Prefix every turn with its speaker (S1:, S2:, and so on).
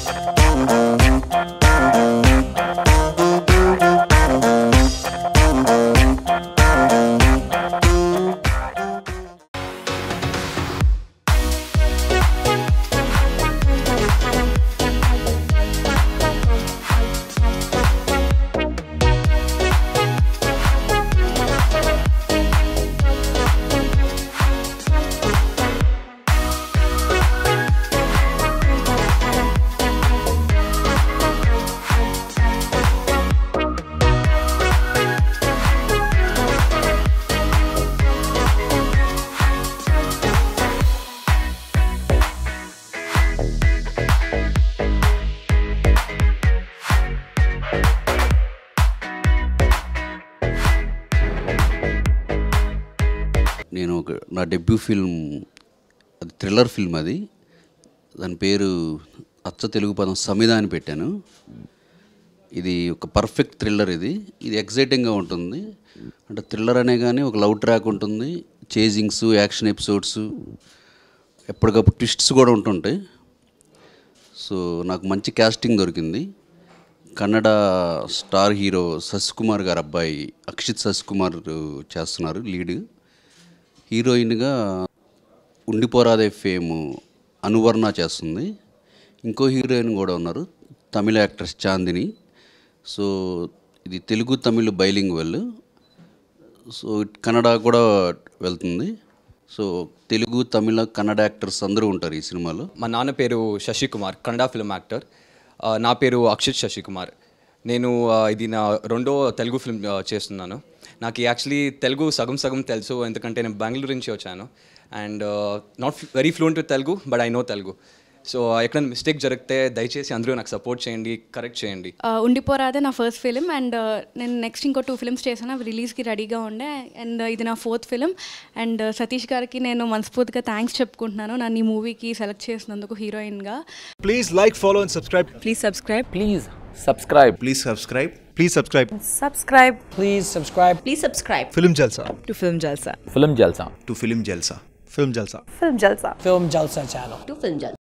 S1: నేను ఒక నా డెబ్యూ ఫిల్మ్ అది థ్రిల్లర్ ఫిల్మ్ అది దాని పేరు అచ్చ తెలుగు పదం సమిద అని పెట్టాను ఇది ఒక పర్ఫెక్ట్ థ్రిల్లర్ ఇది ఇది ఎగ్జైటింగ్గా ఉంటుంది అంటే థ్రిల్లర్ అనే కానీ ఒక లవ్ ట్రాక్ ఉంటుంది చేజింగ్స్ యాక్షన్ ఎపిసోడ్స్ ఎప్పటికప్పుడు ట్విస్ట్స్ కూడా ఉంటుంటాయి సో నాకు మంచి క్యాస్టింగ్ దొరికింది కన్నడ స్టార్ హీరో శశికుమార్ గారు అబ్బాయి అక్షిత్ శశికుమార్ చేస్తున్నారు లీడ్ హీరోయిన్గా ఉండిపోరాదే ఫేమ్ అనువర్ణ చేస్తుంది ఇంకో హీరోయిన్ కూడా ఉన్నారు తమిళ యాక్ట్రెస్ చాందిని సో ఇది Telugu Tamil bilingual well so it Kannada కూడా వెళ్తుంది సో తెలుగు తమిళ కన్నడ యాక్టర్స్ అందరూ ఉంటారు ఈ సినిమాలో
S2: మా నాన్న పేరు శశికుమార్ కన్నడ ఫిల్మ్ యాక్టర్ ఆ, నా పేరు అక్షిత్ శశికుమార్ నేను ఆ, ఇది నా రెండో తెలుగు ఫిల్మ్ ఆ, చేస్తున్నాను నాకు యాక్చువల్లీ తెలుగు సగం సగం తెలుసు ఎందుకంటే నేను బెంగళూరు నుంచి వచ్చాను and not very fluent with Telugu but I know Telugu so ఎక్కడైనా మిస్టేక్ జరిగితే దయచేసి అందరూ నాకు సపోర్ట్ చేయండి కరెక్ట్ చేయండి
S3: ఆ, ఉండిపోరాదే నా ఫస్ట్ ఫిలిం అండ్ నేను నెక్స్ట్ ఇంకో టూ ఫిల్మ్స్ చేశాను అవి రిలీజ్కి రెడీగా ఉండే అండ్ ఇది నా ఫోర్త్ ఫిలిం అండ్ సతీష్ గారికి నేను మనస్ఫూర్తిగా థ్యాంక్స్ చెప్పుకుంటున్నాను నన్ను ఈ మూవీకి సెలెక్ట్ చేసినందుకు హీరోయిన్గా
S4: Please like, follow, and subscribe.
S5: Please subscribe.
S6: Please subscribe.
S7: Please subscribe.
S4: Please subscribe.
S5: Subscribe
S6: Please subscribe
S5: Please subscribe
S4: Film Jalsa.
S5: to Film Jalsa.
S6: Film Jalsa.
S7: To Film Jalsa.
S4: Film Jalsa.
S5: Film Jalsa.
S6: Film Jalsa channel.
S5: To Film Jalsa.